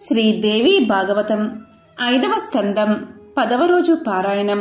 శ్రీదేవి భాగవతం ఐదవ స్కందం పదవ రోజు పారాయణం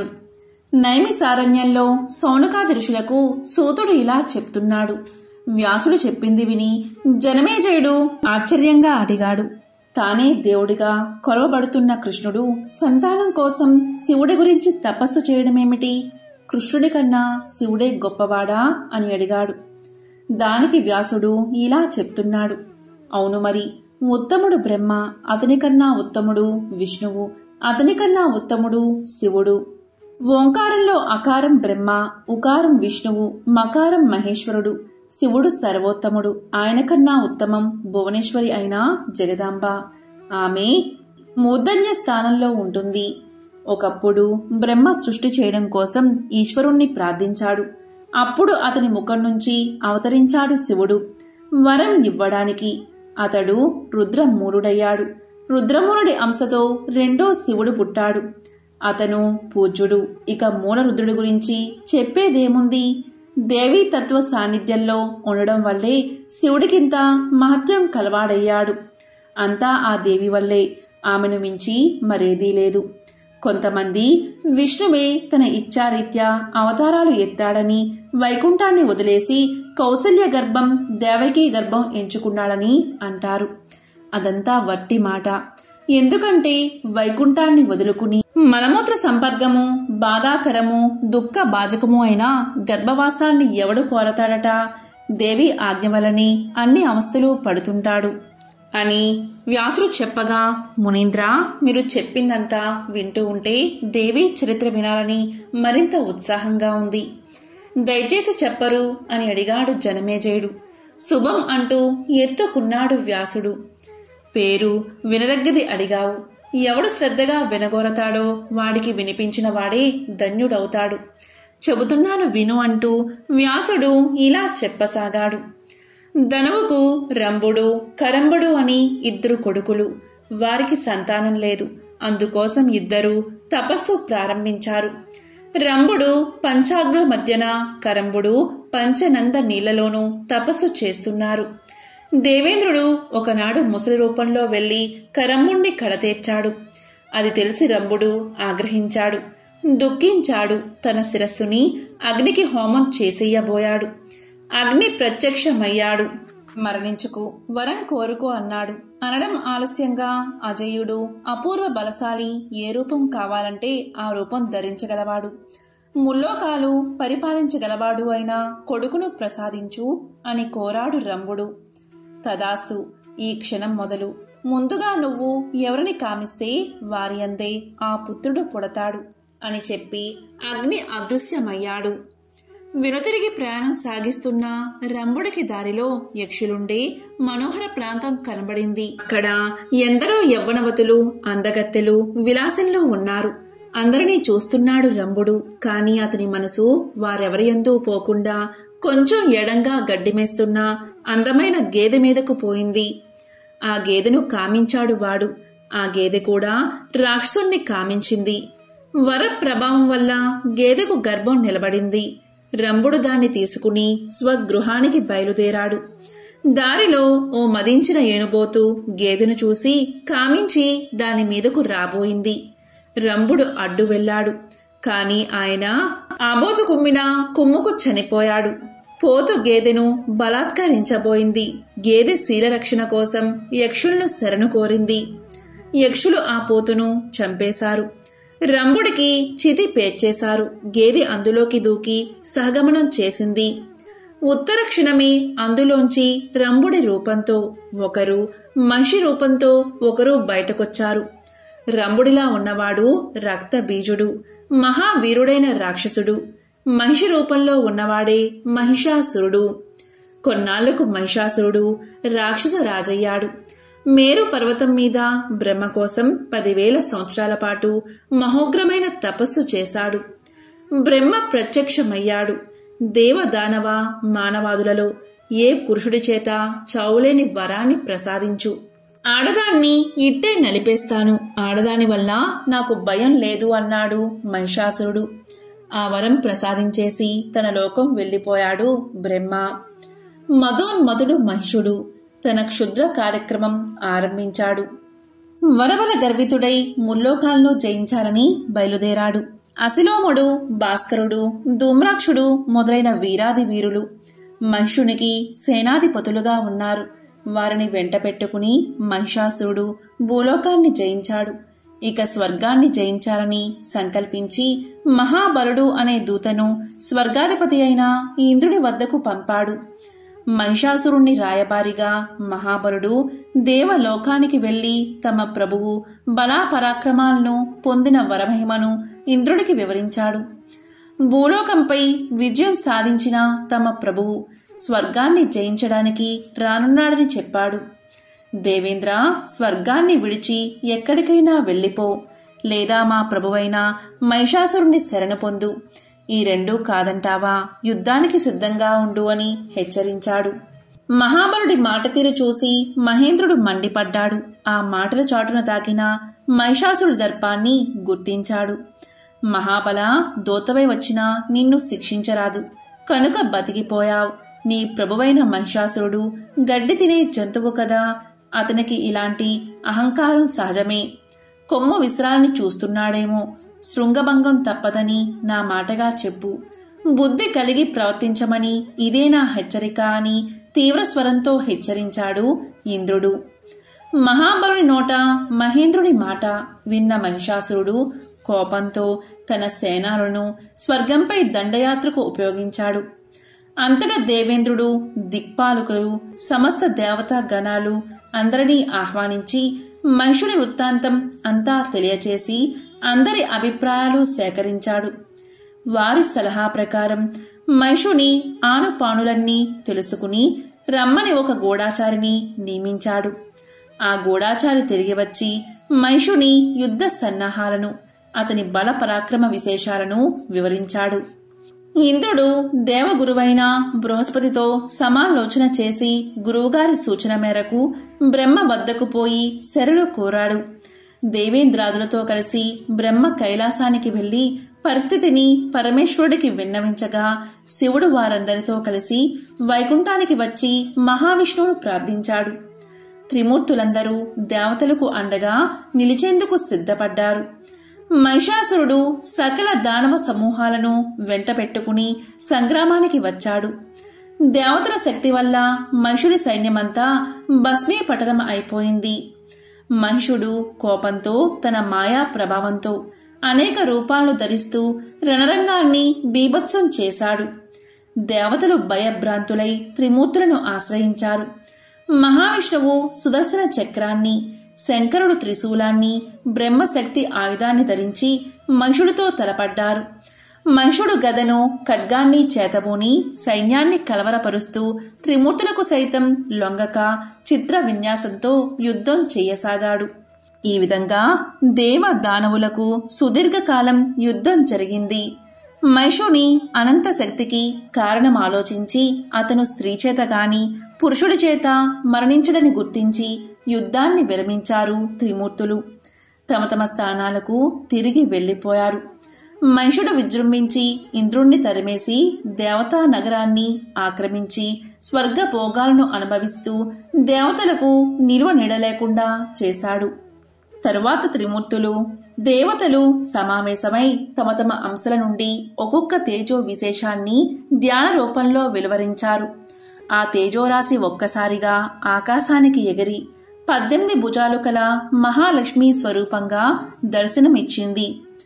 నైమిసారణ్యంలో సౌనకాది ఋషులకు సూతుడు ఇలా చెప్తున్నాడు వ్యాసుడు చెప్పింది విని జనమేజయుడు ఆశ్చర్యంగా అడిగాడు తానే దేవుడిగా కొలవబడుతున్న కృష్ణుడు సంతానం కోసం శివుడి గురించి తపస్సు చేయడమేమిటి కృష్ణుడి కన్నా శివుడే గొప్పవాడా అని అడిగాడు దానికి వ్యాసుడు ఇలా చెప్తున్నాడు అవును మరి ఉత్తముడు బ్రహ్మ అతనికన్నా ఉత్తముడు విష్ణువు అతనికన్నా ఉత్తముడు శివుడు ఓంకారంలో అకారం బ్రహ్మ ఉకారం విష్ణువు మకారం మహేశ్వరుడు శివుడు సర్వోత్తముడు ఆయన కన్నా ఉత్తమం భువనేశ్వరి అయిన జగదాంబ ఆమె మూర్ధన్య స్థానంలో ఉంటుంది ఒకప్పుడు బ్రహ్మ సృష్టి చేయడం కోసం ఈశ్వరుణ్ణి ప్రార్థించాడు అప్పుడు అతని ముఖం నుంచి అవతరించాడు శివుడు వరం ఇవ్వడానికి అతడు రుద్రమూరుడయ్యాడు రుద్రమూరుడి అంశతో రెండో శివుడు పుట్టాడు అతను పూజ్యుడు ఇక మూలరుద్రుడి గురించి చెప్పేదేముంది దేవీ తత్వ సాన్నిధ్యంలో ఉండడం వల్లే శివుడికింత మహత్యం కలవాడయ్యాడు అంతా ఆ దేవి వల్లే ఆమెను మించి మరేదీ లేదు కొంతమంది విష్ణువే తన ఇచ్చారీత్యా అవతారాలు ఎత్తాడని వైకుంఠాన్ని వదిలేసి కౌసల్య గర్భం దేవకీ గర్భం ఎంచుకున్నాడని అంటారు అదంతా వట్టి మాట ఎందుకంటే వైకుంఠాన్ని వదులుకుని మలమూత్ర సంపర్గము బాధాకరము దుఃఖ బాజకము అయిన గర్భవాసాన్ని ఎవడు కోరతాడట దేవి ఆజ్ఞ వలని అన్ని అవస్థలు పడుతుంటాడు అని వ్యాసుడు చెప్పగా మునీంద్ర మీరు చెప్పిందంతా వింటూ ఉంటే దేవి చరిత్ర వినాలని మరింత ఉత్సాహంగా ఉంది దయచేసి చెప్పరు అని అడిగాడు జనమేజయుడు శుభం అంటూ ఎత్తుకున్నాడు వ్యాసుడు పేరు వినదగ్గది అడిగావు ఎవడు శ్రద్ధగా వినగోరతాడో వాడికి వినిపించిన వాడే ధన్యుడవుతాడు చెబుతున్నాను విను అంటూ వ్యాసుడు ఇలా చెప్పసాగాడు ధనువుకు రంభుడు కరంబుడు అని ఇద్దరు కొడుకులు వారికి సంతానం లేదు అందుకోసం ఇద్దరు తపస్సు ప్రారంభించారు రంభుడు పంచాగ్రుల మధ్యన కరంబుడు పంచనంద నీళ్లలోనూ తపస్సు చేస్తున్నారు దేవేంద్రుడు ఒకనాడు ముసలి రూపంలో వెళ్లి కరంబుణ్ణి కడతేర్చాడు అది తెలిసి రంభుడు ఆగ్రహించాడు దుఃఖించాడు తన శిరస్సుని అగ్నికి హోమం చేసేయబోయాడు అగ్ని ప్రత్యక్షమయ్యాడు మరణించుకు వరం కోరుకో అన్నాడు అనడం ఆలస్యంగా అజయుడు అపూర్వ బలశాలి ఏ రూపం కావాలంటే ఆ రూపం ధరించగలవాడు ముల్లోకాలు పరిపాలించగలవాడు అయిన కొడుకును ప్రసాదించు అని కోరాడు రంభుడు తదాస్తు ఈ క్షణం మొదలు ముందుగా నువ్వు ఎవరిని కామిస్తే వారి అందే ఆ పుత్రుడు పుడతాడు అని చెప్పి అగ్ని అదృశ్యమయ్యాడు వినుతిరిగి ప్రయాణం సాగిస్తున్న రంభుడికి దారిలో యక్షులుండే మనోహర ప్రాంతం కనబడింది అక్కడ ఎందరో యవ్వనవతులు అందగత్తెలు విలాసంలో ఉన్నారు అందరినీ చూస్తున్నాడు రంభుడు కాని అతని మనసు వారెవరియందు పోకుండా కొంచెం ఎడంగా గడ్డిమేస్తున్న అందమైన గేదె మీదకు పోయింది ఆ గేదెను కామించాడు వాడు ఆ గేదె కూడా రాక్షసుణ్ణి కామించింది వర ప్రభావం వల్ల గేదెకు గర్భం నిలబడింది రంభుడు దాన్ని తీసుకుని స్వగృహానికి బయలుదేరాడు దారిలో ఓ మదించిన ఏనుబోతు గేదెను చూసి కామించి దాని మీదకు రాబోయింది రంభుడు అడ్డు వెళ్లాడు కాని ఆయన ఆబోతు కుమ్మిన కుమ్ముకు చనిపోయాడు పోతు గేదెను బలాత్కరించబోయింది గేదె శీలరక్షణ కోసం యక్షులను శరణు కోరింది యక్షులు ఆ పోతును చంపేశారు రంభుడికి చితి పేర్చేశారు గేదె అందులోకి దూకి సహగమనం చేసింది ఉత్తర క్షణమే అందులోంచి రంభుడి రూపంతో ఒకరు మహిషి రూపంతో ఒకరు బయటకొచ్చారు రంభుడిలా ఉన్నవాడు రక్త బీజుడు మహావీరుడైన రాక్షసుడు మహిషి రూపంలో ఉన్నవాడే మహిషాసురుడు కొన్నాళ్లకు మహిషాసురుడు రాక్షస రాజయ్యాడు మేరు పర్వతం మీద బ్రహ్మ కోసం పదివేల సంవత్సరాల పాటు మహోగ్రమైన తపస్సు చేశాడు బ్రహ్మ ప్రత్యక్షమయ్యాడు దేవదానవ మానవాదులలో ఏ పురుషుడి చేత చావులేని వరాన్ని ప్రసాదించు ఆడదాన్ని ఇట్టే నలిపేస్తాను ఆడదాని వల్ల నాకు భయం లేదు అన్నాడు మహిషాసురుడు ఆ వరం ప్రసాదించేసి తన లోకం వెళ్ళిపోయాడు బ్రహ్మ మధోన్మధుడు మహిషుడు తన క్షుద్ర కార్యక్రమం ఆరంభించాడు వరవల గర్వితుడై ముల్లోకాలను జయించాలని బయలుదేరాడు అసిలోముడు భాస్కరుడు ధూమ్రాక్షుడు మొదలైన వీరాది వీరులు మహిషునికి సేనాధిపతులుగా ఉన్నారు వారిని వెంట పెట్టుకుని మహిషాసురుడు భూలోకాన్ని జయించాడు ఇక స్వర్గాన్ని జయించాలని సంకల్పించి మహాబలుడు అనే దూతను స్వర్గాధిపతి అయిన ఇంద్రుని వద్దకు పంపాడు మహిషాసురుణ్ణి రాయబారిగా మహాబలుడు దేవలోకానికి వెళ్లి తమ ప్రభువు బలాపరాక్రమాలను పొందిన వరమహిమను ఇంద్రుడికి వివరించాడు భూలోకంపై విజయం సాధించిన తమ ప్రభువు స్వర్గాన్ని జయించడానికి రానున్నాడని చెప్పాడు దేవేంద్ర స్వర్గాన్ని విడిచి ఎక్కడికైనా వెళ్ళిపో లేదా మా ప్రభువైన మహిషాసురుణ్ణి శరణు పొందు ఈ రెండూ కాదంటావా యుద్ధానికి సిద్ధంగా ఉండు అని హెచ్చరించాడు మహాబలుడి మాట తీరు చూసి మహేంద్రుడు మండిపడ్డాడు ఆ మాటల చాటున తాకిన మహిషాసురుడి దర్పాన్ని గుర్తించాడు మహాబల దోతవై వచ్చినా నిన్ను శిక్షించరాదు కనుక బతికిపోయావు నీ ప్రభువైన మహిషాసురుడు గడ్డి తినే జంతువు కదా అతనికి ఇలాంటి అహంకారం సహజమే కొమ్ము విసరాలని చూస్తున్నాడేమో శృంగభంగం తప్పదని నా మాటగా చెప్పు బుద్ధి కలిగి ప్రవర్తించమని ఇదే నా హెచ్చరిక అని తీవ్ర స్వరంతో హెచ్చరించాడు ఇంద్రుడు మహాబలుని నోట మహేంద్రుని మాట విన్న మహిషాసురుడు కోపంతో తన సేనాలను స్వర్గంపై దండయాత్రకు ఉపయోగించాడు అంతటా దేవేంద్రుడు దిక్పాలకులు సమస్త దేవతా గణాలు అందరినీ ఆహ్వానించి మహిషుని వృత్తాంతం అంతా తెలియచేసి అందరి అభిప్రాయాలు సేకరించాడు వారి సలహా ప్రకారం మహిషుని ఆనుపానులన్నీ తెలుసుకుని రమ్మని ఒక గూఢాచారిని నియమించాడు ఆ గూఢాచారి తిరిగి వచ్చి మహిషుని యుద్ధ సన్నాహాలను అతని బల పరాక్రమ విశేషాలను వివరించాడు ఇంద్రుడు దేవగురువైన బృహస్పతితో సమాలోచన చేసి గురువుగారి సూచన మేరకు బ్రహ్మ వద్దకు పోయి శరణు కోరాడు దేవేంద్రాదులతో కలిసి బ్రహ్మ కైలాసానికి వెళ్లి పరిస్థితిని పరమేశ్వరుడికి విన్నవించగా శివుడు వారందరితో కలిసి వైకుంఠానికి వచ్చి మహావిష్ణువును ప్రార్థించాడు త్రిమూర్తులందరూ దేవతలకు అండగా నిలిచేందుకు సిద్ధపడ్డారు మహిషాసురుడు సకల దానవ సమూహాలను వెంట పెట్టుకుని సంగ్రామానికి వచ్చాడు దేవతల శక్తి వల్ల మహిషుడి సైన్యమంతా భస్మీపటలం అయిపోయింది మహిషుడు కోపంతో తన మాయా ప్రభావంతో అనేక రూపాలను ధరిస్తూ రణరంగాన్ని బీభత్సం చేశాడు దేవతలు భయభ్రాంతులై త్రిమూర్తులను ఆశ్రయించారు మహావిష్ణువు సుదర్శన చక్రాన్ని శంకరుడు త్రిశూలాన్ని బ్రహ్మశక్తి ఆయుధాన్ని ధరించి మహిషుడితో తలపడ్డారు మహిషుడు గదను ఖడ్గాన్ని చేతబూని సైన్యాన్ని కలవరపరుస్తూ త్రిమూర్తులకు సైతం లొంగక చిత్ర విన్యాసంతో యుద్ధం చెయ్యసాగాడు ఈ విధంగా దేవ దానవులకు సుదీర్ఘకాలం యుద్ధం జరిగింది మహిషుని అనంత శక్తికి కారణం ఆలోచించి అతను స్త్రీ చేత గాని పురుషుడి చేత మరణించడని గుర్తించి యుద్ధాన్ని విరమించారు త్రిమూర్తులు తమ తమ స్థానాలకు తిరిగి వెళ్లిపోయారు మహిషుడు విజృంభించి ఇంద్రుణ్ణి తరిమేసి దేవతా నగరాన్ని ఆక్రమించి స్వర్గ భోగాలను అనుభవిస్తూ దేవతలకు నిలువ నీడలేకుండా చేశాడు తరువాత త్రిమూర్తులు దేవతలు సమావేశమై తమ తమ అంశల నుండి ఒక్కొక్క తేజో విశేషాన్ని ధ్యాన రూపంలో వెలువరించారు ఆ తేజోరాశి ఒక్కసారిగా ఆకాశానికి ఎగిరి పద్దెనిమిది భుజాలు కల మహాలక్ష్మి స్వరూపంగా దర్శనమిచ్చింది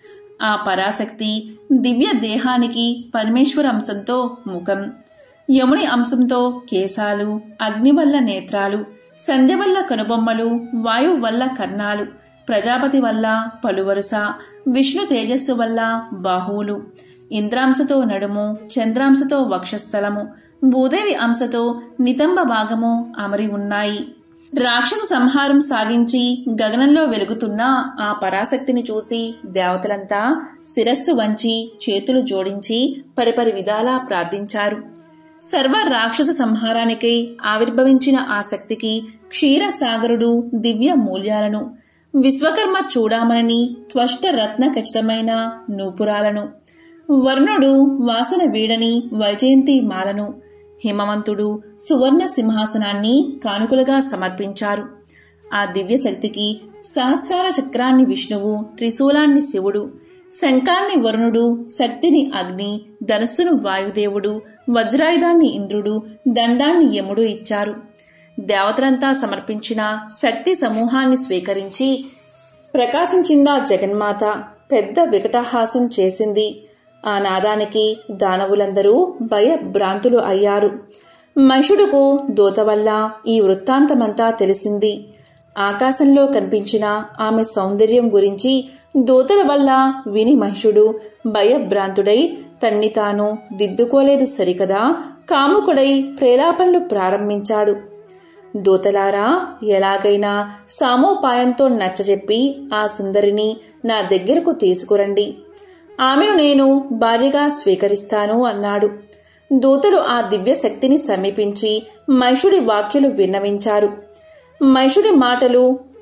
ఆ పరాశక్తి దివ్య దేహానికి పరమేశ్వర అంశంతో ముఖం యముని అంశంతో కేశాలు అగ్ని వల్ల నేత్రాలు సంధ్య వల్ల కనుబొమ్మలు వాయువు వల్ల కర్ణాలు ప్రజాపతి వల్ల పలువరుస విష్ణు తేజస్సు వల్ల బాహువులు ఇంద్రాంశతో నడుము చంద్రాంశతో వక్షస్థలము భూదేవి అంశతో నితంబ భాగము అమరి ఉన్నాయి రాక్షస సంహారం సాగించి గగనంలో వెలుగుతున్న ఆ పరాశక్తిని చూసి దేవతలంతా శిరస్సు వంచి చేతులు జోడించి పరిపరి విధాలా ప్రార్థించారు సర్వ రాక్షస సంహారానికై ఆవిర్భవించిన ఆ శక్తికి క్షీరసాగరుడు దివ్య మూల్యాలను విశ్వకర్మ చూడామణిని త్వష్ట రత్న ఖచ్చితమైన నూపురాలను వర్ణుడు వాసన వీడని వైజయంతి మాలను హిమవంతుడు సువర్ణ సింహాసనాన్ని కానుకలుగా సమర్పించారు ఆ దివ్యశక్తికి సహస్రార చక్రాన్ని విష్ణువు త్రిశూలాన్ని శివుడు శంఖాన్ని వరుణుడు శక్తిని అగ్ని ధనుస్సును వాయుదేవుడు వజ్రాయుధాన్ని ఇంద్రుడు దండాన్ని యముడు ఇచ్చారు దేవతలంతా సమర్పించిన శక్తి సమూహాన్ని స్వీకరించి ప్రకాశించిందా జగన్మాత పెద్ద వికటహాసం చేసింది ఆ నాదానికి దానవులందరూ భయభ్రాంతులు అయ్యారు మహిషుడుకు దూత వల్ల ఈ వృత్తాంతమంతా తెలిసింది ఆకాశంలో కనిపించిన ఆమె సౌందర్యం గురించి దూతల వల్ల విని మహిషుడు భయభ్రాంతుడై తన్ని తాను దిద్దుకోలేదు సరికదా కాముకుడై ప్రేలాపనలు ప్రారంభించాడు దూతలారా ఎలాగైనా సామోపాయంతో నచ్చజెప్పి ఆ సుందరిని నా దగ్గరకు తీసుకురండి ఆమెను నేను భార్యగా స్వీకరిస్తాను అన్నాడు దూతలు ఆ దివ్య శక్తిని సమీపించి మహిషుడి వాక్యలు విన్నవించారు మహిషుడి మాటలు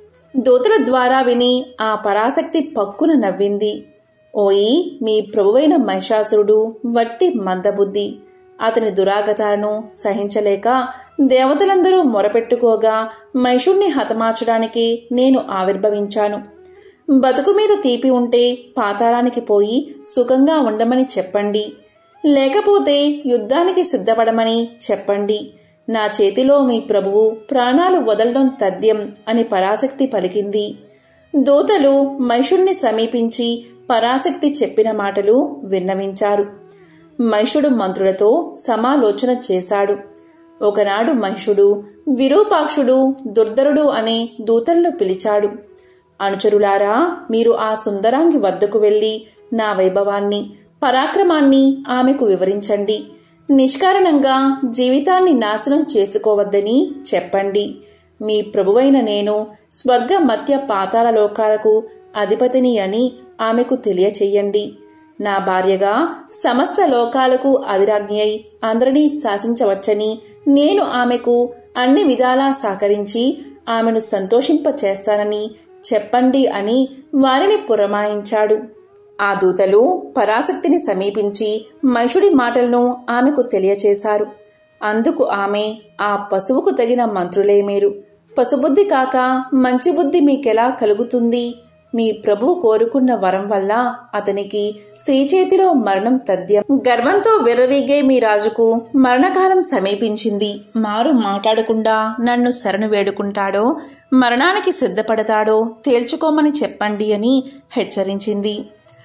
దూతల ద్వారా విని ఆ పరాశక్తి పక్కున నవ్వింది ఓయి మీ ప్రభువైన మహిషాసురుడు వట్టి మందబుద్ధి అతని దురాగతాలను సహించలేక దేవతలందరూ మొరపెట్టుకోగా మహిషుణ్ణి హతమార్చడానికి నేను ఆవిర్భవించాను బతుకు మీద తీపి ఉంటే పాతాళానికి పోయి సుఖంగా ఉండమని చెప్పండి లేకపోతే యుద్ధానికి సిద్ధపడమని చెప్పండి నా చేతిలో మీ ప్రభువు ప్రాణాలు వదలడం తథ్యం అని పరాశక్తి పలికింది దూతలు మహిషుణ్ణి సమీపించి పరాశక్తి చెప్పిన మాటలు విన్నవించారు మహిషుడు మంత్రులతో సమాలోచన చేశాడు ఒకనాడు మహిషుడు విరూపాక్షుడు దుర్ధరుడు అనే దూతలను పిలిచాడు అనుచరులారా మీరు ఆ సుందరాంగి వద్దకు వెళ్లి నా వైభవాన్ని పరాక్రమాన్ని ఆమెకు వివరించండి నిష్కారణంగా జీవితాన్ని నాశనం చేసుకోవద్దని చెప్పండి మీ ప్రభువైన నేను స్వర్గ మధ్య పాతాల లోకాలకు అధిపతిని అని ఆమెకు తెలియచెయ్యండి నా భార్యగా సమస్త లోకాలకు అధిరాజ్ఞి అయి అందరినీ శాసించవచ్చని నేను ఆమెకు అన్ని విధాలా సహకరించి ఆమెను సంతోషింప చేస్తానని చెప్పండి అని వారిని పురమాయించాడు ఆ దూతలు పరాశక్తిని సమీపించి మహిషుడి మాటలను ఆమెకు తెలియచేశారు అందుకు ఆమె ఆ పశువుకు తగిన మంత్రులే మీరు పశుబుద్ధి కాక మంచి బుద్ధి మీకెలా కలుగుతుంది మీ ప్రభువు కోరుకున్న వరం వల్ల అతనికి స్త్రీ చేతిలో మరణం తథ్యం గర్వంతో విర్రవీగే మీ రాజుకు మరణకాలం సమీపించింది మారు మాట్లాడకుండా నన్ను శరణు వేడుకుంటాడో మరణానికి సిద్ధపడతాడో తేల్చుకోమని చెప్పండి అని హెచ్చరించింది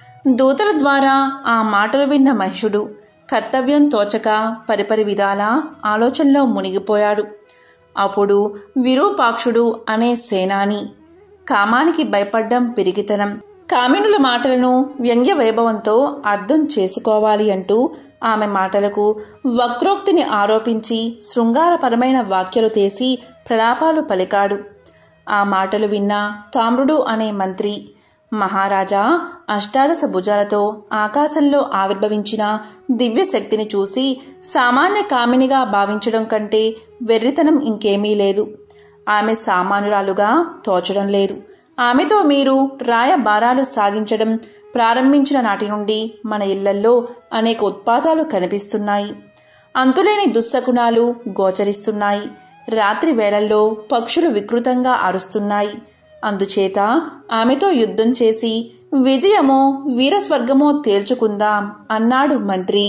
దూతల ద్వారా ఆ మాటలు విన్న మహిషుడు కర్తవ్యం తోచక పరిపరి విధాల ఆలోచనలో మునిగిపోయాడు అప్పుడు విరూపాక్షుడు అనే సేనాని కామానికి భయపడ్డం పిరిగితనం కామినుల మాటలను వ్యంగ్య వైభవంతో అర్థం చేసుకోవాలి అంటూ ఆమె మాటలకు వక్రోక్తిని ఆరోపించి శృంగారపరమైన వాక్యలు తీసి ప్రలాపాలు పలికాడు ఆ మాటలు విన్న తామ్రుడు అనే మంత్రి మహారాజా అష్టాదశ భుజాలతో ఆకాశంలో ఆవిర్భవించిన దివ్య శక్తిని చూసి సామాన్య కామినిగా భావించడం కంటే వెర్రితనం ఇంకేమీ లేదు ఆమె సామానురాలుగా తోచడం లేదు ఆమెతో మీరు రాయబారాలు సాగించడం ప్రారంభించిన నాటి నుండి మన ఇళ్లల్లో అనేక ఉత్పాతాలు కనిపిస్తున్నాయి అంతులేని దుస్సకుణాలు గోచరిస్తున్నాయి రాత్రి వేళల్లో పక్షులు వికృతంగా అరుస్తున్నాయి అందుచేత ఆమెతో యుద్ధం చేసి విజయమో వీరస్వర్గమో తేల్చుకుందాం అన్నాడు మంత్రి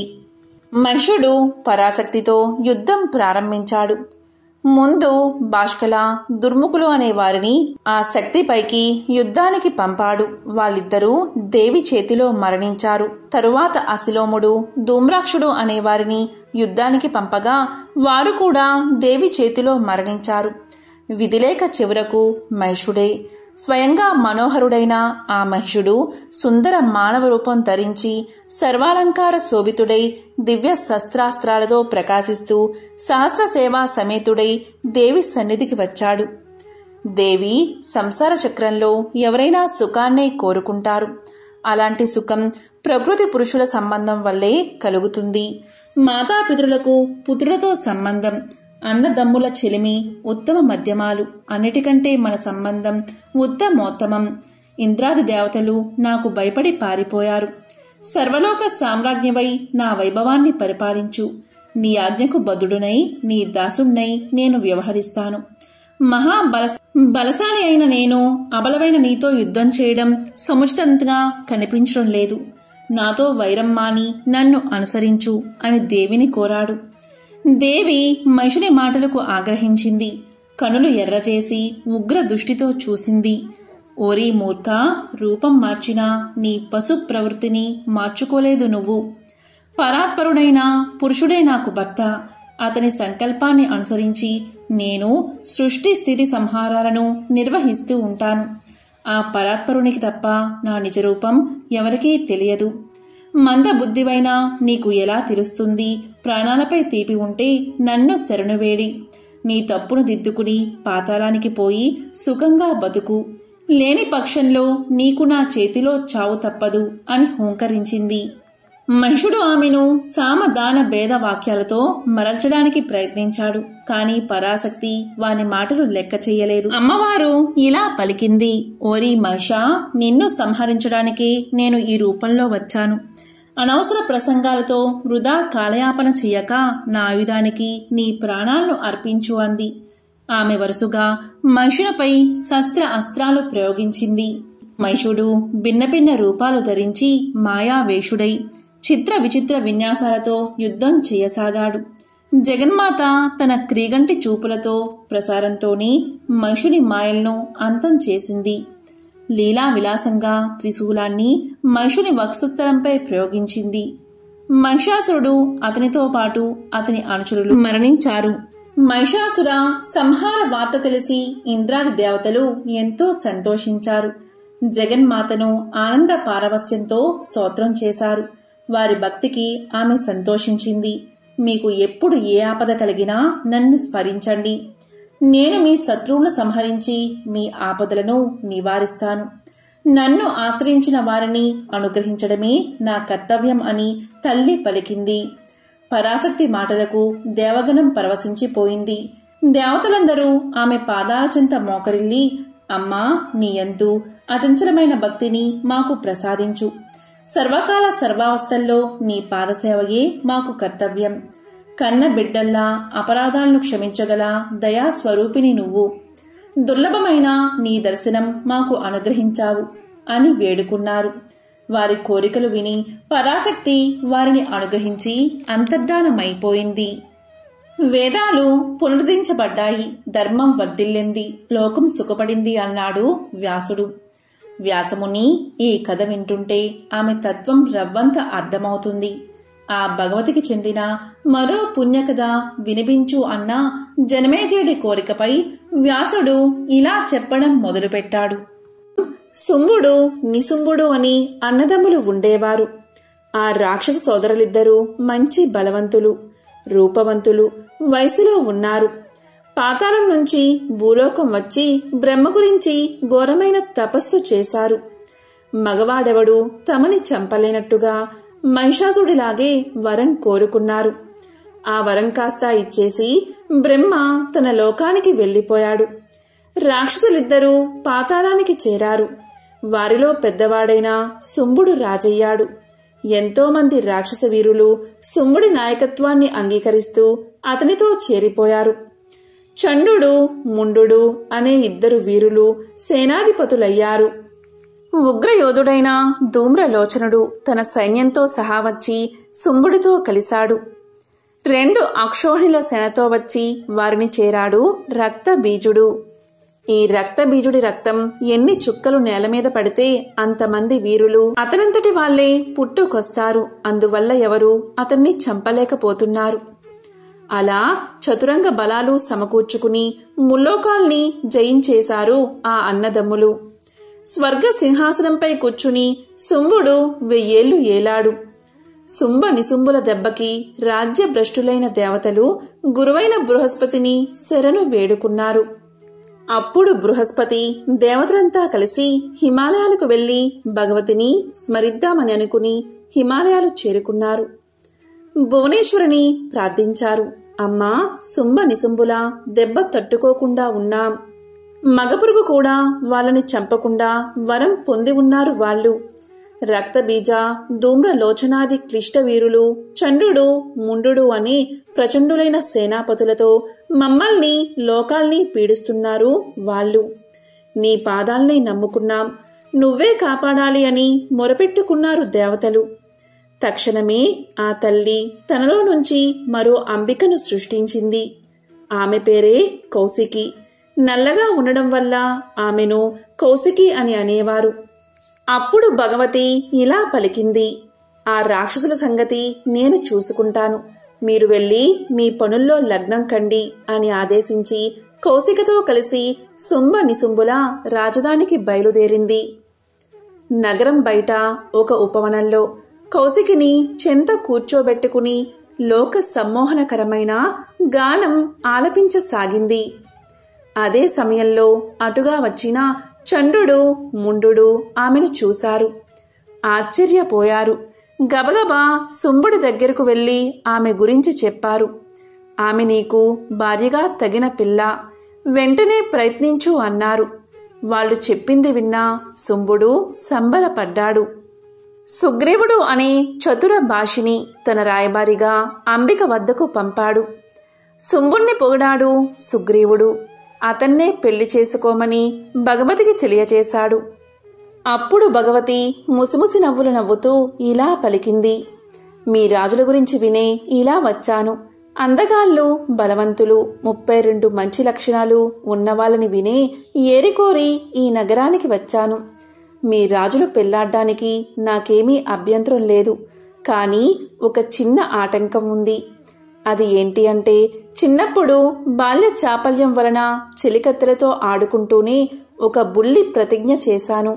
మహిషుడు పరాశక్తితో యుద్ధం ప్రారంభించాడు ముందు బాష్కల దుర్ముఖులు అనే వారిని ఆ శక్తిపైకి యుద్ధానికి పంపాడు వాళ్ళిద్దరూ దేవి చేతిలో మరణించారు తరువాత అశిలోముడు ధూమ్రాక్షుడు అనే వారిని యుద్ధానికి పంపగా వారు కూడా దేవి చేతిలో మరణించారు విధిలేక చివరకు మహిషుడే స్వయంగా మనోహరుడైన ఆ మహిషుడు సుందర మానవ రూపం ధరించి సర్వాలంకార శోభితుడై దివ్య శస్త్రాస్త్రాలతో ప్రకాశిస్తూ సహస్ర సేవా సమేతుడై దేవి సన్నిధికి వచ్చాడు దేవి సంసార చక్రంలో ఎవరైనా సుఖాన్నే కోరుకుంటారు అలాంటి సుఖం ప్రకృతి పురుషుల సంబంధం వల్లే కలుగుతుంది మాతాపితరులకు పుత్రులతో సంబంధం అన్నదమ్ముల చెలిమి ఉత్తమ మధ్యమాలు అన్నిటికంటే మన సంబంధం ఉత్తమోత్తమం ఇంద్రాది దేవతలు నాకు భయపడి పారిపోయారు సర్వలోక సామ్రాజ్ఞవై నా వైభవాన్ని పరిపాలించు నీ ఆజ్ఞకు బదుడునై నీ దాసుణ్ణై నేను వ్యవహరిస్తాను మహాబల బలశాలి అయిన నేను అబలమైన నీతో యుద్ధం చేయడం సముచితంగా కనిపించడం లేదు నాతో వైరం మాని నన్ను అనుసరించు అని దేవిని కోరాడు దేవి మహిషుని మాటలకు ఆగ్రహించింది కనులు ఎర్రచేసి ఉగ్ర దృష్టితో చూసింది ఓరి మూర్ఖ రూపం మార్చినా నీ పశు ప్రవృత్తిని మార్చుకోలేదు నువ్వు పరాత్పరుడైన పురుషుడే నాకు భర్త అతని సంకల్పాన్ని అనుసరించి నేను సృష్టి స్థితి సంహారాలను నిర్వహిస్తూ ఉంటాను ఆ పరాత్పరునికి తప్ప నా నిజరూపం ఎవరికీ తెలియదు మంద బుద్ధివైనా నీకు ఎలా తెలుస్తుంది ప్రాణాలపై తీపి ఉంటే నన్ను శరణువేడి నీ తప్పును దిద్దుకుని పాతాళానికి పోయి సుఖంగా బతుకు లేని పక్షంలో నీకు నా చేతిలో చావు తప్పదు అని హూంకరించింది మహిషుడు ఆమెను సామదాన భేద వాక్యాలతో మరల్చడానికి ప్రయత్నించాడు కాని పరాశక్తి వాని మాటలు లెక్క చెయ్యలేదు అమ్మవారు ఇలా పలికింది ఓరి మహిషా నిన్ను సంహరించడానికి నేను ఈ రూపంలో వచ్చాను అనవసర ప్రసంగాలతో వృధా కాలయాపన చెయ్యక నా ఆయుధానికి నీ ప్రాణాలను అర్పించు అంది ఆమె వరుసగా మహిషునిపై శస్త్ర అస్త్రాలు ప్రయోగించింది మహిషుడు భిన్న భిన్న రూపాలు ధరించి మాయావేషుడై చిత్ర విచిత్ర విన్యాసాలతో యుద్ధం చేయసాగాడు జగన్మాత తన క్రీగంటి చూపులతో ప్రసారంతోనే మహిషుని మాయలను అంతం చేసింది లీలా విలాసంగా త్రిశూలాన్ని మహిషుని వక్షస్థలంపై ప్రయోగించింది మహిషాసురుడు అతనితో పాటు అతని అనుచరులు మరణించారు మహిషాసుర సంహార వార్త తెలిసి ఇంద్రాది దేవతలు ఎంతో సంతోషించారు జగన్మాతను ఆనంద పారవస్యంతో స్తోత్రం చేశారు వారి భక్తికి ఆమె సంతోషించింది మీకు ఎప్పుడు ఏ ఆపద కలిగినా నన్ను స్మరించండి నేను మీ శత్రువులను సంహరించి మీ ఆపదలను నివారిస్తాను నన్ను ఆశ్రయించిన వారిని అనుగ్రహించడమే నా కర్తవ్యం అని తల్లి పలికింది పరాశక్తి మాటలకు దేవగణం పరవశించిపోయింది దేవతలందరూ ఆమె పాదాల చెంత మోకరిల్లి అమ్మా నీ యందు అచంచలమైన భక్తిని మాకు ప్రసాదించు సర్వకాల సర్వావస్థల్లో నీ పాదసేవయే మాకు కర్తవ్యం కన్న బిడ్డల్లా అపరాధాలను క్షమించగల దయాస్వరూపిణి నువ్వు దుర్లభమైన నీ దర్శనం మాకు అనుగ్రహించావు అని వేడుకున్నారు వారి కోరికలు విని పరాశక్తి వారిని అనుగ్రహించి అంతర్ధానమైపోయింది వేదాలు పునరుద్ధరించబడ్డాయి ధర్మం వర్ధిల్లింది లోకం సుఖపడింది అన్నాడు వ్యాసుడు వ్యాసముని ఈ కథ వింటుంటే ఆమె తత్వం రవ్వంత అర్థమవుతుంది ఆ భగవతికి చెందిన మరో పుణ్యకథ వినిపించు అన్న జనమేజేడి కోరికపై వ్యాసుడు ఇలా చెప్పడం మొదలుపెట్టాడు శుంభుడు నిశుంభుడు అని అన్నదమ్ములు ఉండేవారు ఆ రాక్షస సోదరులిద్దరూ మంచి బలవంతులు రూపవంతులు వయసులో ఉన్నారు పాతాళం నుంచి భూలోకం వచ్చి బ్రహ్మ గురించి ఘోరమైన తపస్సు చేశారు మగవాడెవడు తమని చంపలేనట్టుగా మహిషాసుడిలాగే వరం కోరుకున్నారు ఆ వరం కాస్త ఇచ్చేసి బ్రహ్మ తన లోకానికి వెళ్ళిపోయాడు రాక్షసులిద్దరూ పాతాళానికి చేరారు వారిలో పెద్దవాడైన శుంభుడు రాజయ్యాడు ఎంతోమంది రాక్షస వీరులు శుంభుడి నాయకత్వాన్ని అంగీకరిస్తూ అతనితో చేరిపోయారు చండు ముండు అనే ఇద్దరు వీరులు సేనాధిపతులయ్యారు ఉగ్రయోధుడైన ధూమ్రలోచనుడు తన సైన్యంతో సహా వచ్చి శుంభుడితో కలిశాడు రెండు అక్షోహిణుల సేనతో వచ్చి వారిని చేరాడు రక్తబీజుడు ఈ రక్తబీజుడి రక్తం ఎన్ని చుక్కలు నేల మీద పడితే అంతమంది వీరులు అతనంతటి వాళ్లే పుట్టుకొస్తారు అందువల్ల ఎవరు అతన్ని చంపలేకపోతున్నారు అలా చతురంగ బలాలు సమకూర్చుకుని ముల్లోకాల్ని జయించేశారు ఆ అన్నదమ్ములు స్వర్గ సింహాసనంపై కూర్చుని శుంభుడు వెయ్యేళ్లు ఏలాడు శుంభ నిశుంభుల దెబ్బకి రాజ్యభ్రష్టులైన దేవతలు గురువైన బృహస్పతిని శరణు వేడుకున్నారు అప్పుడు బృహస్పతి దేవతలంతా కలిసి హిమాలయాలకు వెళ్లి భగవతిని స్మరిద్దామని అనుకుని హిమాలయాలు చేరుకున్నారు భువనేశ్వరిని ప్రార్థించారు అమ్మా శుంభ నిశుంభుల దెబ్బ తట్టుకోకుండా ఉన్నాం మగపురుగు కూడా వాళ్ళని చంపకుండా వరం పొంది ఉన్నారు వాళ్ళు రక్తబీజ ధూమ్రలోచనాది క్లిష్ట వీరులు చండ్రుడు ముండు అని ప్రచండులైన సేనాపతులతో మమ్మల్ని లోకాల్ని పీడిస్తున్నారు వాళ్ళు నీ పాదాల్ని నమ్ముకున్నాం నువ్వే కాపాడాలి అని మొరపెట్టుకున్నారు దేవతలు తక్షణమే ఆ తల్లి తనలో నుంచి మరో అంబికను సృష్టించింది ఆమె పేరే కౌశికి నల్లగా ఉండడం వల్ల ఆమెను కౌశికి అని అనేవారు అప్పుడు భగవతి ఇలా పలికింది ఆ రాక్షసుల సంగతి నేను చూసుకుంటాను మీరు వెళ్ళి మీ పనుల్లో లగ్నం కండి అని ఆదేశించి కౌశికతో కలిసి సుంబ నిసుంబుల రాజధానికి బయలుదేరింది నగరం బయట ఒక ఉపవనంలో కౌశికిని చెంత కూర్చోబెట్టుకుని లోక సమ్మోహనకరమైన గానం ఆలపించసాగింది అదే సమయంలో అటుగా వచ్చిన చండ్రుడు ముండు ఆమెను చూశారు ఆశ్చర్యపోయారు గబగబా సుంబుడి దగ్గరకు వెళ్ళి ఆమె గురించి చెప్పారు ఆమె నీకు భార్యగా తగిన పిల్ల వెంటనే ప్రయత్నించు అన్నారు వాళ్ళు చెప్పింది విన్నా సుంబుడు సంబరపడ్డాడు సుగ్రీవుడు అనే చతుర భాషిని తన రాయబారిగా అంబిక వద్దకు పంపాడు సుంబుణ్ణి పొగిడాడు సుగ్రీవుడు అతన్నే పెళ్లి చేసుకోమని భగవతికి తెలియచేశాడు అప్పుడు భగవతి ముసిముసి నవ్వులు నవ్వుతూ ఇలా పలికింది మీ రాజుల గురించి వినే ఇలా వచ్చాను అందగాళ్ళు బలవంతులు ముప్పై రెండు మంచి లక్షణాలు ఉన్నవాళ్ళని వినే ఏరికోరి ఈ నగరానికి వచ్చాను మీ రాజులు పెళ్లాడ్డానికి నాకేమీ అభ్యంతరం లేదు కానీ ఒక చిన్న ఆటంకం ఉంది అది ఏంటి అంటే చిన్నప్పుడు బాల్య చాపల్యం వలన చెలికత్తెలతో ఆడుకుంటూనే ఒక బుల్లి ప్రతిజ్ఞ చేశాను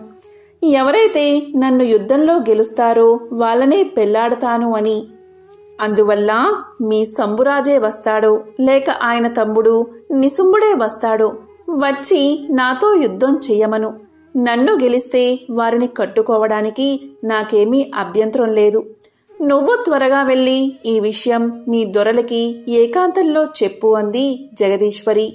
ఎవరైతే నన్ను యుద్ధంలో గెలుస్తారో వాళ్ళనే పెళ్లాడతాను అని అందువల్ల మీ సంబురాజే వస్తాడో లేక ఆయన తమ్ముడు నిసుంబుడే వస్తాడో వచ్చి నాతో యుద్ధం చెయ్యమను నన్ను గెలిస్తే వారిని కట్టుకోవడానికి నాకేమీ అభ్యంతరం లేదు నువ్వు త్వరగా వెళ్ళి ఈ విషయం నీ దొరలకి ఏకాంతంలో చెప్పు అంది జగదీశ్వరి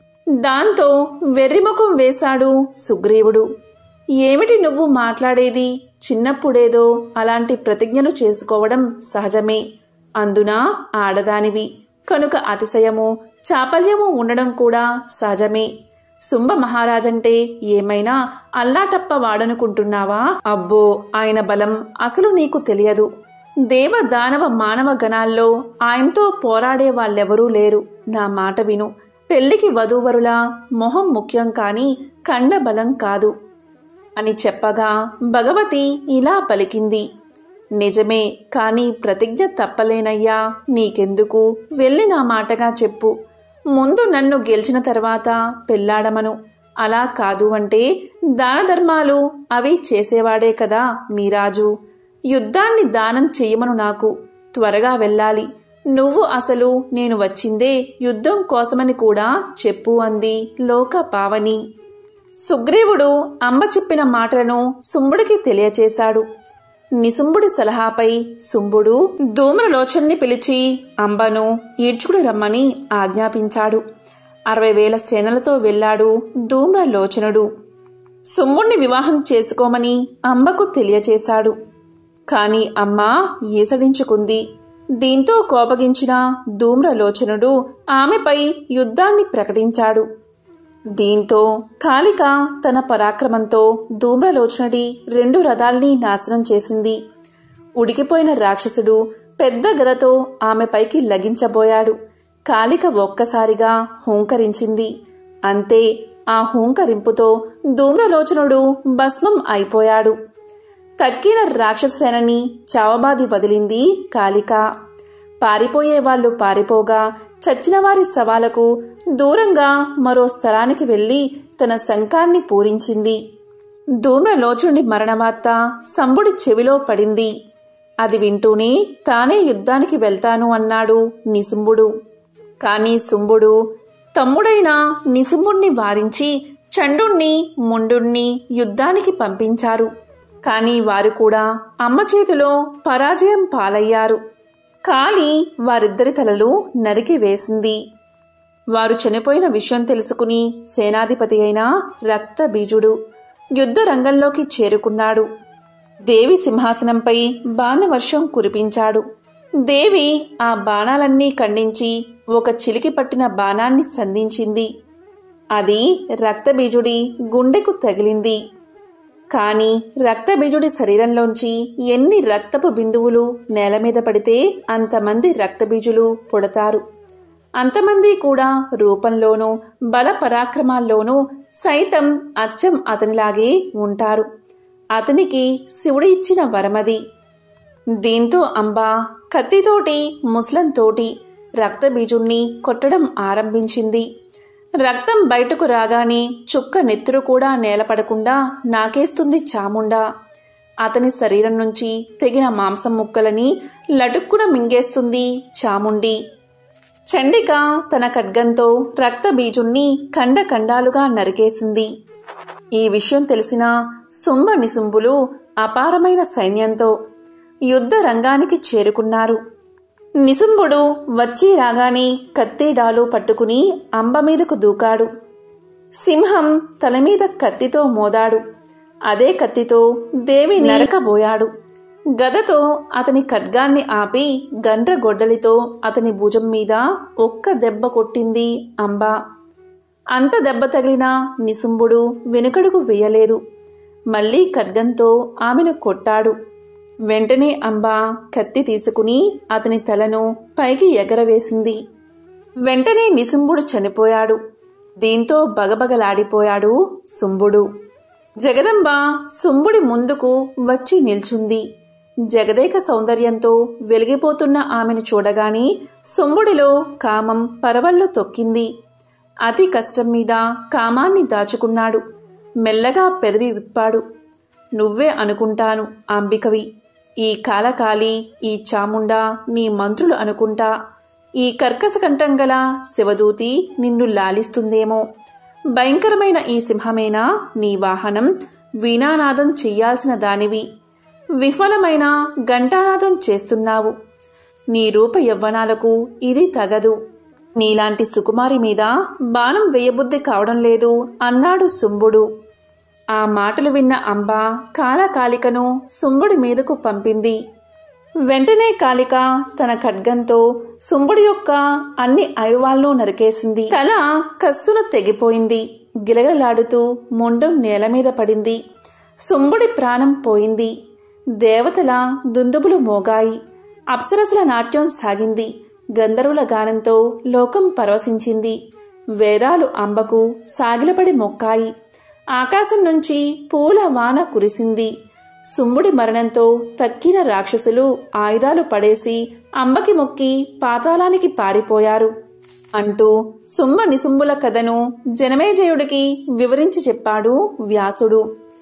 దాంతో వెర్రిముఖం వేశాడు సుగ్రీవుడు ఏమిటి నువ్వు మాట్లాడేది చిన్నప్పుడేదో అలాంటి ప్రతిజ్ఞలు చేసుకోవడం సహజమే అందున ఆడదానివి కనుక అతిశయము చాపల్యము ఉండడం కూడా సహజమే సుంబ మహారాజంటే ఏమైనా అల్లాటప్ప వాడనుకుంటున్నావా అబ్బో ఆయన బలం అసలు నీకు తెలియదు దేవ దానవ మానవ గణాల్లో ఆయనతో పోరాడే వాళ్ళెవరూ లేరు నా మాట విను పెళ్లికి వధూవరుల మొహం ముఖ్యం కాని కండ బలం కాదు అని చెప్పగా భగవతి ఇలా పలికింది నిజమే కాని ప్రతిజ్ఞ తప్పలేనయ్యా నీకెందుకు వెళ్ళి నా మాటగా చెప్పు ముందు నన్ను గెలిచిన తర్వాత పెళ్లాడమను అలా కాదు అంటే దాన ధర్మాలు అవి చేసేవాడే కదా మీరాజు యుద్ధాన్ని దానం చెయ్యమను నాకు త్వరగా వెళ్ళాలి నువ్వు అసలు నేను వచ్చిందే యుద్ధం కోసమని కూడా చెప్పు అంది లోక పావని సుగ్రీవుడు అంబ చెప్పిన మాటలను సుంబుడికి తెలియచేశాడు నిసుంబుడి సలహాపై సుంబుడు ధూమ్రలోచన్ని పిలిచి అంబను ఈడ్చుకుని రమ్మని ఆజ్ఞాపించాడు అరవై వేల సేనలతో వెళ్ళాడు ధూమ్రలోచనుడు సుంబుణ్ణి వివాహం చేసుకోమని అంబకు తెలియచేశాడు కాని అమ్మ ఈసడించుకుంది దీంతో కోపగించిన ధూమ్రలోచనుడు ఆమెపై యుద్ధాన్ని ప్రకటించాడు దీంతో కాళిక తన పరాక్రమంతో ధూమ్రలోచనడి రెండు రథాల్ని నాశనం చేసింది ఉడికిపోయిన రాక్షసుడు పెద్ద గదతో ఆమెపైకి లగించబోయాడు కాళిక ఒక్కసారిగా హూంకరించింది అంతే ఆ హూంకరింపుతో ధూమ్రలోచనుడు భస్మం అయిపోయాడు తక్కిన రాక్షసేనని చావబాది వదిలింది కాళిక పారిపోయే వాళ్ళు పారిపోగా చచ్చినవారి శవాలకు దూరంగా మరో స్థలానికి వెళ్లి తన శంఖాన్ని పూరించింది ధూమ్రలోచుడి మరణవార్త సంబుడి చెవిలో పడింది అది వింటూనే తానే యుద్ధానికి వెళ్తాను అన్నాడు నిసుంబుడు కాని సుంబుడు తమ్ముడైన నిసుంబుణ్ణి వారించి చండుణ్ణి ముండుణ్ణి యుద్ధానికి పంపించారు కాని వారు కూడా అమ్మ చేతిలో పరాజయం పాలయ్యారు కాలి వారిద్దరి తలలు నరికి వేసింది వారు చనిపోయిన విషయం తెలుసుకుని సేనాధిపతి అయిన రక్తబీజుడు యుద్ధ రంగంలోకి చేరుకున్నాడు దేవి సింహాసనంపై బాణవర్షం కురిపించాడు దేవి ఆ బాణాలన్నీ ఖండించి ఒక చిలికి పట్టిన బాణాన్ని సంధించింది అది రక్తబీజుడి గుండెకు తగిలింది కాని రక్తబీజుడి శరీరంలోంచి ఎన్ని రక్తపు బిందువులు నేల మీద పడితే అంతమంది రక్తబీజులు పుడతారు అంతమంది కూడా రూపంలోనూ బల పరాక్రమాల్లోనూ సైతం అచ్చం అతనిలాగే ఉంటారు అతనికి శివుడు ఇచ్చిన వరమది దీంతో అంబ కత్తితోటి ముస్లంతోటి రక్తబీజుణ్ణి కొట్టడం ఆరంభించింది రక్తం బయటకు రాగానే చుక్క నెత్తురు కూడా నేలపడకుండా నాకేస్తుంది చాముండా అతని శరీరం నుంచి తెగిన మాంసం ముక్కలని లటుక్కున మింగేస్తుంది చాముండి చండిక తన ఖడ్గంతో రక్తబీజుణ్ణి ఖండఖండాలుగా నరికేసింది ఈ విషయం తెలిసిన శుంభ నిశుంభులు అపారమైన సైన్యంతో యుద్ధ రంగానికి చేరుకున్నారు నిశుంభుడు వచ్చి రాగానే కత్తేడాలు పట్టుకుని అంబ మీదకు దూకాడు సింహం తలమీద కత్తితో మోదాడు అదే కత్తితో దేవి నరకబోయాడు గదతో అతని ఖడ్గాన్ని ఆపి గండ్రగొడ్డలితో అతని భుజం మీద ఒక్క దెబ్బ కొట్టింది అంబ అంత దెబ్బ తగిలిన నిశుంభుడు వెనుకడుగు వేయలేదు మళ్ళీ ఖడ్గంతో ఆమెను కొట్టాడు వెంటనే అంబ కత్తి తీసుకుని అతని తలను పైకి ఎగరవేసింది వెంటనే నిశుంభుడు చనిపోయాడు దీంతో బగబగలాడిపోయాడు శుంభుడు జగదంబ శుంభుడి ముందుకు వచ్చి నిల్చుంది జగదేక సౌందర్యంతో వెలిగిపోతున్న ఆమెను చూడగానే శుంభుడిలో కామం పరవళ్ళు తొక్కింది అతి కష్టం మీద కామాన్ని దాచుకున్నాడు మెల్లగా పెదవి విప్పాడు నువ్వే అనుకుంటాను అంబికవి ఈ కాలకాలి ఈ చాముండా నీ మంత్రులు అనుకుంటా ఈ కర్కశ కంఠం గల శివదూతి నిన్ను లాలిస్తుందేమో భయంకరమైన ఈ సింహమేనా నీ వాహనం వీణానాదం చెయ్యాల్సిన దానివి విఫలమైన ఘంటానాదం చేస్తున్నావు నీ రూప యవ్వనాలకు ఇది తగదు నీలాంటి సుకుమారి మీద బాణం వేయబుద్ధి కావడం లేదు అన్నాడు శుంభుడు ఆ మాటలు విన్న అంబ కాలకాలికను శుంభుడి మీదకు పంపింది వెంటనే కాలిక తన ఖడ్గంతో శుంభుడి యొక్క అన్ని అయవాలను నరికేసింది తల కస్సును తెగిపోయింది గిలగలాడుతూ మొండం నేల మీద పడింది శుంభుడి ప్రాణం పోయింది దేవతల దుందుబులు మోగాయి అప్సరసల నాట్యం సాగింది గంధర్వుల గానంతో లోకం పరవశించింది వేదాలు అంబకు సాగిలపడి మొక్కాయి ఆకాశం నుంచి పూల వాన కురిసింది శుంభుడి మరణంతో తక్కిన రాక్షసులు ఆయుధాలు పడేసి అంబకి మొక్కి పాతాళానికి పారిపోయారు అంటూ శుంభ నిశుంభుల కథను జనమేజయుడికి వివరించి చెప్పాడు వ్యాసుడు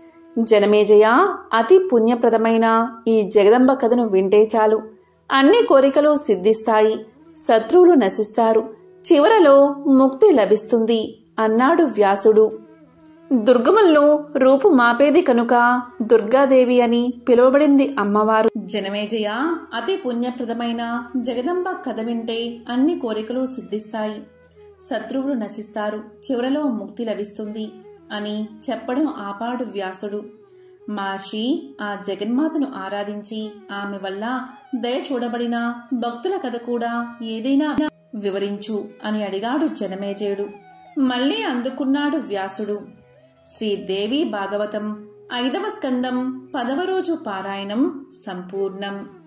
జనమేజయ అతి పుణ్యప్రదమైన ఈ జగదంబ కథను వింటే చాలు అన్ని కోరికలు సిద్ధిస్తాయి శత్రువులు నశిస్తారు చివరలో ముక్తి లభిస్తుంది అన్నాడు వ్యాసుడు దుర్గములను రూపు మాపేది కనుక దుర్గాదేవి అని పిలువబడింది అమ్మవారు జనమేజయ అతి పుణ్యప్రదమైన జగదంబ కథ వింటే అన్ని కోరికలు సిద్ధిస్తాయి శత్రువులు నశిస్తారు చివరలో ముక్తి లభిస్తుంది అని చెప్పడం ఆపాడు వ్యాసుడు మహర్షి ఆ జగన్మాతను ఆరాధించి ఆమె వల్ల దయ చూడబడిన భక్తుల కథ కూడా ఏదైనా వివరించు అని అడిగాడు జనమేజయుడు మళ్ళీ అందుకున్నాడు వ్యాసుడు శ్రీదేవి భాగవతం ఐదవ స్కందం పదవ రోజు పారాయణం సంపూర్ణం